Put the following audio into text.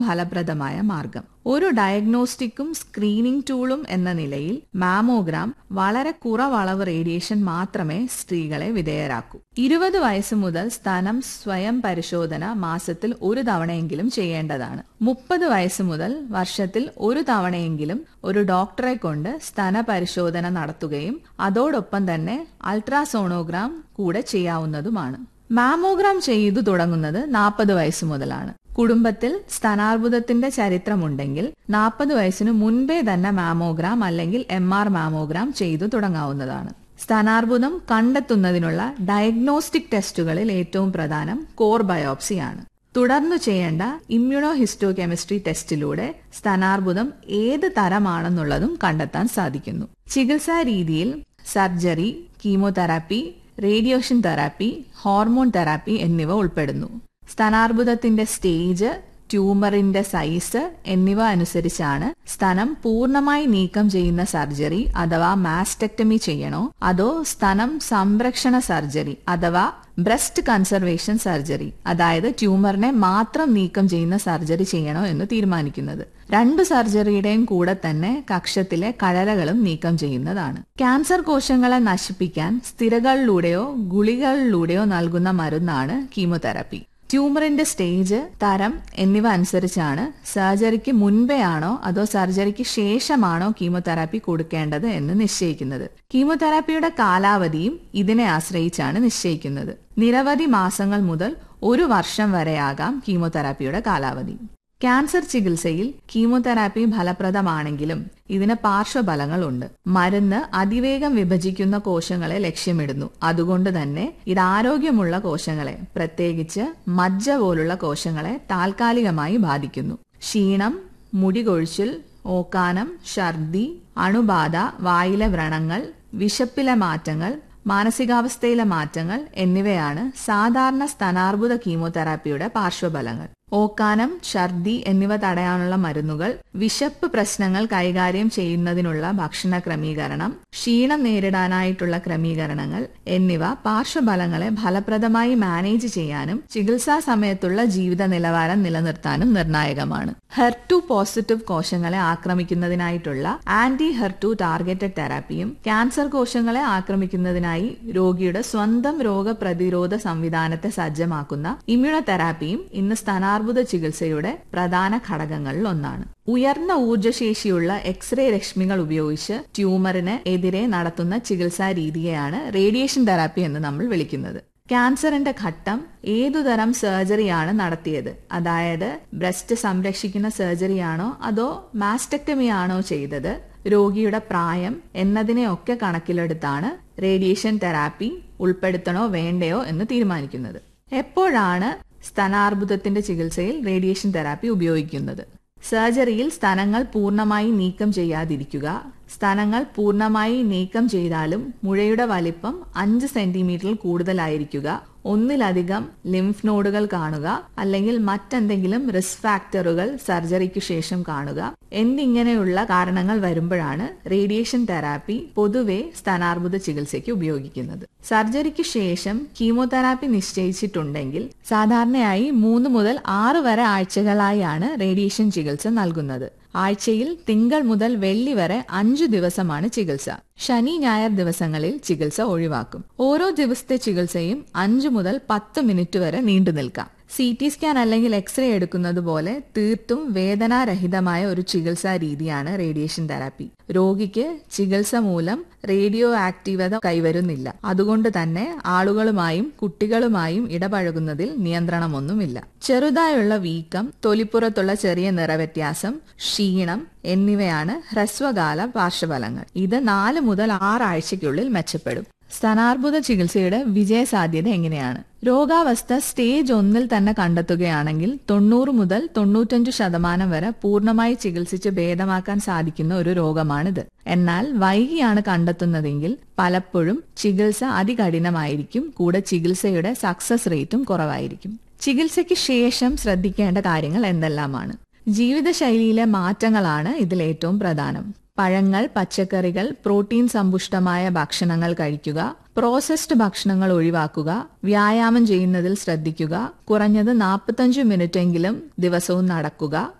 ഫലപ്രദമായ മാർഗം ഒരു ഡയഗ്നോസ്റ്റിക്കും സ്ക്രീനിംഗ് ടൂളും എന്ന നിലയിൽ മാമോഗ്രാം വളരെ കുറവളവ് റേഡിയേഷൻ മാത്രമേ സ്ത്രീകളെ വിധേയരാക്കൂ ഇരുപത് വയസ്സ് മുതൽ സ്തനം സ്വയം പരിശോധന മാസത്തിൽ ഒരു തവണയെങ്കിലും ചെയ്യേണ്ടതാണ് മുപ്പത് വയസ്സ് മുതൽ വർഷത്തിൽ ഒരു തവണയെങ്കിലും ഒരു ഡോക്ടറെ കൊണ്ട് സ്തന പരിശോധന നടത്തുകയും അതോടൊപ്പം തന്നെ അൾട്രാസോണോഗ്രാം കൂടെ ചെയ്യാവുന്നതുമാണ് മാമോഗ്രാം ചെയ്തു തുടങ്ങുന്നത് നാൽപ്പത് വയസ്സ് മുതലാണ് കുടുംബത്തിൽ സ്ഥാനാർബുദത്തിന്റെ ചരിത്രമുണ്ടെങ്കിൽ നാൽപ്പത് വയസ്സിന് മുൻപേ തന്നെ മാമോഗ്രാം അല്ലെങ്കിൽ എം ആർ മാമോഗ്രാം ചെയ്തു തുടങ്ങാവുന്നതാണ് സ്ഥാനാർബുദം കണ്ടെത്തുന്നതിനുള്ള ഡയഗ്നോസ്റ്റിക് ടെസ്റ്റുകളിൽ ഏറ്റവും പ്രധാനം കോർ ബയോപ്സിയാണ് തുടർന്നു ചെയ്യേണ്ട ഇമ്മ്യൂണോ ഹിസ്റ്റോ കെമിസ്ട്രി ടെസ്റ്റിലൂടെ സ്ഥാനാർബുദം ഏത് തരമാണെന്നുള്ളതും കണ്ടെത്താൻ സാധിക്കുന്നു ചികിത്സാ രീതിയിൽ surgery chemotherapy radiation therapy hormone therapy എന്നിവ ഉൾപ്പെടുന്നു സ്തനാർബുദത്തിന്റെ സ്റ്റേജ് ട്യൂമറിന്റെ സൈസ് എന്നിവ അനുസരിച്ചാണ് സ്തനം പൂർണ്ണമായി നീക്കം ചെയ്യുന്ന സർജറി അഥവാ മാസ്റ്റക്ടമി ചെയ്യണോ അതോ സ്തനം സംരക്ഷണ സർജറി അഥവാ ബ്രസ്റ്റ് കൺസർവേഷൻ സർജറി അതായത് ട്യൂമറിനെ മാത്രം നീക്കം ചെയ്യുന്ന സർജറി ചെയ്യണോ എന്ന് തീരുമാനിക്കുന്നത് രണ്ടു സർജറിയുടെയും കൂടെ തന്നെ കക്ഷത്തിലെ കഴലകളും നീക്കം ചെയ്യുന്നതാണ് ക്യാൻസർ കോശങ്ങളെ നശിപ്പിക്കാൻ സ്ഥിരകളിലൂടെയോ ഗുളികളിലൂടെയോ നൽകുന്ന മരുന്നാണ് കീമോതെറാപ്പി ട്യൂമറിന്റെ സ്റ്റേജ് തരം എന്നിവ അനുസരിച്ചാണ് സർജറിക്ക് മുൻപേ ആണോ അതോ സർജറിക്ക് ശേഷമാണോ കീമോതെറാപ്പി കൊടുക്കേണ്ടത് എന്ന് നിശ്ചയിക്കുന്നത് കീമോതെറാപ്പിയുടെ കാലാവധിയും ഇതിനെ ആശ്രയിച്ചാണ് നിശ്ചയിക്കുന്നത് നിരവധി മാസങ്ങൾ മുതൽ ഒരു വർഷം വരെയാകാം കീമോതെറാപ്പിയുടെ കാലാവധി ക്യാൻസർ ചികിത്സയിൽ കീമോതെറാപ്പി ഫലപ്രദമാണെങ്കിലും ഇതിന് പാർശ്വഫലങ്ങളുണ്ട് മരുന്ന് അതിവേഗം വിഭജിക്കുന്ന കോശങ്ങളെ ലക്ഷ്യമിടുന്നു അതുകൊണ്ട് തന്നെ ഇത് ആരോഗ്യമുള്ള കോശങ്ങളെ പ്രത്യേകിച്ച് മജ്ജ പോലുള്ള കോശങ്ങളെ താൽക്കാലികമായി ബാധിക്കുന്നു ക്ഷീണം മുടികൊഴിച്ചിൽ ഓക്കാനം ഛർദി അണുബാധ വായിലെ വ്രണങ്ങൾ വിശപ്പിലെ മാറ്റങ്ങൾ മാനസികാവസ്ഥയിലെ മാറ്റങ്ങൾ എന്നിവയാണ് സാധാരണ സ്തനാർബുദ കീമോതെറാപ്പിയുടെ പാർശ്വഫലങ്ങൾ ഓക്കാനം ഛർദി എന്നിവ തടയാനുള്ള മരുന്നുകൾ വിശപ്പ് പ്രശ്നങ്ങൾ കൈകാര്യം ചെയ്യുന്നതിനുള്ള ഭക്ഷണ ക്രമീകരണം ക്ഷീണം നേരിടാനായിട്ടുള്ള ക്രമീകരണങ്ങൾ എന്നിവ പാർശ്വഫലങ്ങളെ ഫലപ്രദമായി മാനേജ് ചെയ്യാനും ചികിത്സാ സമയത്തുള്ള ജീവിത നിലവാരം നിലനിർത്താനും നിർണായകമാണ് ഹെർടു പോസിറ്റീവ് കോശങ്ങളെ ആക്രമിക്കുന്നതിനായിട്ടുള്ള ആന്റി ഹെർടു ടാർഗറ്റഡ് തെറാപ്പിയും ക്യാൻസർ കോശങ്ങളെ ആക്രമിക്കുന്നതിനായി രോഗിയുടെ സ്വന്തം രോഗപ്രതിരോധ സംവിധാനത്തെ സജ്ജമാക്കുന്ന ഇമ്മ്യൂണോതെറാപ്പിയും ഇന്ന് സ്ഥാനാർ അർബുദ ചികിത്സയുടെ പ്രധാന ഘടകങ്ങളിൽ ഒന്നാണ് ഉയർന്ന ഊർജ്ജശേഷിയുള്ള എക്സ്റേ രശ്മികൾ ഉപയോഗിച്ച് ട്യൂമറിന് എതിരെ നടത്തുന്ന ചികിത്സാ രീതിയെയാണ് റേഡിയേഷൻ തെറാപ്പി എന്ന് നമ്മൾ വിളിക്കുന്നത് ക്യാൻസറിന്റെ ഘട്ടം ഏതുതരം സർജറിയാണ് നടത്തിയത് അതായത് ബ്രസ്റ്റ് സംരക്ഷിക്കുന്ന സർജറിയാണോ അതോ മാസ്റ്റക്ടമി ആണോ ചെയ്തത് രോഗിയുടെ പ്രായം എന്നതിനെയൊക്കെ കണക്കിലെടുത്താണ് റേഡിയേഷൻ തെറാപ്പി ഉൾപ്പെടുത്തണോ വേണ്ടയോ എന്ന് തീരുമാനിക്കുന്നത് എപ്പോഴാണ് സ്തനാർബുദത്തിന്റെ ചികിത്സയിൽ റേഡിയേഷൻ തെറാപ്പി ഉപയോഗിക്കുന്നത് സർജറിയിൽ സ്തനങ്ങൾ പൂർണ്ണമായി നീക്കം ചെയ്യാതിരിക്കുക സ്തനങ്ങൾ പൂർണ്ണമായി നീക്കം ചെയ്താലും മുഴയുടെ വലിപ്പം അഞ്ച് സെന്റിമീറ്ററിൽ കൂടുതലായിരിക്കുക ഒന്നിലധികം ലിംഫ് നോഡുകൾ കാണുക അല്ലെങ്കിൽ മറ്റെന്തെങ്കിലും റിസ്ക് ഫാക്ടറുകൾ സർജറിക്ക് ശേഷം കാണുക എന്നിങ്ങനെയുള്ള കാരണങ്ങൾ വരുമ്പോഴാണ് റേഡിയേഷൻ തെറാപ്പി പൊതുവെ സ്തനാർബുദ ചികിത്സയ്ക്ക് ഉപയോഗിക്കുന്നത് സർജറിക്ക് ശേഷം കീമോതെറാപ്പി നിശ്ചയിച്ചിട്ടുണ്ടെങ്കിൽ സാധാരണയായി മൂന്ന് മുതൽ ആറ് വരെ ആഴ്ചകളായാണ് റേഡിയേഷൻ ചികിത്സ നൽകുന്നത് ആഴ്ചയിൽ തിങ്കൾ മുതൽ വെള്ളി വരെ അഞ്ചു ദിവസമാണ് ചികിത്സ ശനി ഞായർ ദിവസങ്ങളിൽ ചികിത്സ ഒഴിവാക്കും ഓരോ ദിവസത്തെ ചികിത്സയും അഞ്ചു മുതൽ പത്ത് മിനിറ്റ് വരെ നീണ്ടു നിൽക്കാം സി ടി സ്കാൻ അല്ലെങ്കിൽ എക്സ്റേ എടുക്കുന്നത് പോലെ തീർത്തും വേദനാരഹിതമായ ഒരു ചികിത്സാ രീതിയാണ് റേഡിയേഷൻ തെറാപ്പി രോഗിക്ക് ചികിത്സ മൂലം റേഡിയോ ആക്റ്റീവത കൈവരുന്നില്ല അതുകൊണ്ട് തന്നെ ആളുകളുമായും കുട്ടികളുമായും ഇടപഴകുന്നതിൽ നിയന്ത്രണമൊന്നുമില്ല ചെറുതായുള്ള വീക്കം തൊലിപ്പുറത്തുള്ള ചെറിയ നിറവ്യത്യാസം ക്ഷീണം എന്നിവയാണ് ഹ്രസ്വകാല പാർശ്വഫലങ്ങൾ ഇത് നാല് മുതൽ ആറാഴ്ചയ്ക്കുള്ളിൽ മെച്ചപ്പെടും സ്തനാർബുദ ചികിത്സയുടെ വിജയസാധ്യത എങ്ങനെയാണ് രോഗാവസ്ഥ സ്റ്റേജ് ഒന്നിൽ തന്നെ കണ്ടെത്തുകയാണെങ്കിൽ തൊണ്ണൂറ് മുതൽ തൊണ്ണൂറ്റഞ്ച് ശതമാനം വരെ പൂർണ്ണമായി ചികിത്സിച്ച് ഭേദമാക്കാൻ സാധിക്കുന്ന ഒരു രോഗമാണിത് എന്നാൽ വൈകിയാണ് കണ്ടെത്തുന്നതെങ്കിൽ പലപ്പോഴും ചികിത്സ അതികഠിനമായിരിക്കും കൂടെ ചികിത്സയുടെ സക്സസ് റേറ്റും കുറവായിരിക്കും ചികിത്സയ്ക്ക് ശേഷം ശ്രദ്ധിക്കേണ്ട കാര്യങ്ങൾ എന്തെല്ലാമാണ് ജീവിതശൈലിയിലെ മാറ്റങ്ങളാണ് ഇതിൽ ഏറ്റവും പ്രധാനം പഴങ്ങൾ പച്ചക്കറികൾ പ്രോട്ടീൻ സമ്പുഷ്ടമായ ഭക്ഷണങ്ങൾ കഴിക്കുക പ്രോസസ്ഡ് ഭക്ഷണങ്ങൾ ഒഴിവാക്കുക വ്യായാമം ചെയ്യുന്നതിൽ ശ്രദ്ധിക്കുക കുറഞ്ഞത് നാൽപ്പത്തഞ്ച് മിനിറ്റെങ്കിലും ദിവസവും നടക്കുക